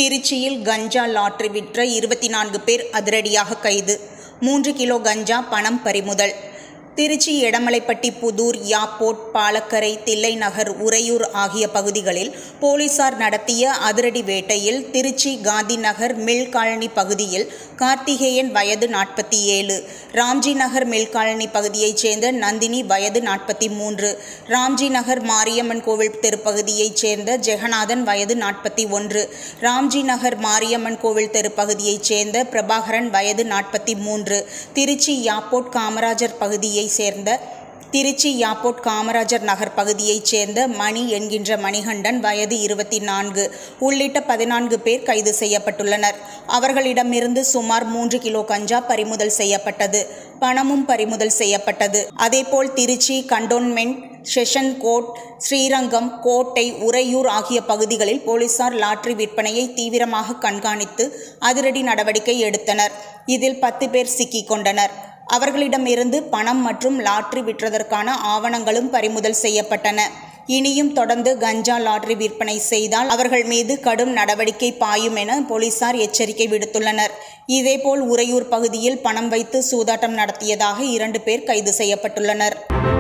திருச்சியில் கஞ்சா லாட்டரி விற்ற இருபத்தி நான்கு பேர் அதிரடியாக கைது மூன்று கிலோ கஞ்சா பணம் பறிமுதல் திருச்சி எடமலைப்பட்டி புதூர் யாப்போட் பாலக்கரை தில்லைநகர் உறையூர் ஆகிய பகுதிகளில் போலீசார் நடத்திய அதிரடி வேட்டையில் திருச்சி காந்தி நகர் மில் காலனி பகுதியில் கார்த்திகேயன் வயது நாற்பத்தி ஏழு ராம்ஜி நகர் மில் காலனி பகுதியைச் சேர்ந்த நந்தினி வயது நாற்பத்தி மூன்று ராம்ஜி நகர் மாரியம்மன் கோவில் தெருப்பகுதியைச் சேர்ந்த ஜெகநாதன் வயது நாற்பத்தி ஒன்று ராம்ஜி நகர் மாரியம்மன் கோவில் தெருப்பகுதியைச் சேர்ந்த பிரபாகரன் வயது நாற்பத்தி மூன்று திருச்சி யாப்போட் காமராஜர் பகுதியை சேர்ந்த திருச்சி யாப்போட் காமராஜர் நகர் பகுதியைச் சேர்ந்த மணி என்கின்ற மணிகண்டன் வயது இருபத்தி நான்கு உள்ளிட்ட பதினான்கு பேர் கைது செய்யப்பட்டுள்ளனர் அவர்களிடமிருந்து சுமார் மூன்று கிலோ கஞ்சா பறிமுதல் செய்யப்பட்டது பணமும் பறிமுதல் செய்யப்பட்டது அதேபோல் Tiruchi cantonment session court Srirangam கோட்டை உறையூர் ஆகிய பகுதிகளில் போலீசார் லாட்டரி விற்பனையை தீவிரமாக கண்காணித்து அதிரடி நடவடிக்கை எடுத்தனர் இதில் பத்து பேர் சிக்கிக் கொண்டனர் அவர்களிடமிருந்து பணம் மற்றும் லாட்டரி விற்றதற்கான ஆவணங்களும் பறிமுதல் செய்யப்பட்டன இனியும் தொடர்ந்து கஞ்சா லாட்டரி விற்பனை செய்தால் அவர்கள் மீது கடும் நடவடிக்கை பாயும் என போலீசார் எச்சரிக்கை விடுத்துள்ளனர் இதேபோல் உறையூர் பகுதியில் பணம் வைத்து சூதாட்டம் நடத்தியதாக இரண்டு பேர் கைது செய்யப்பட்டுள்ளனர்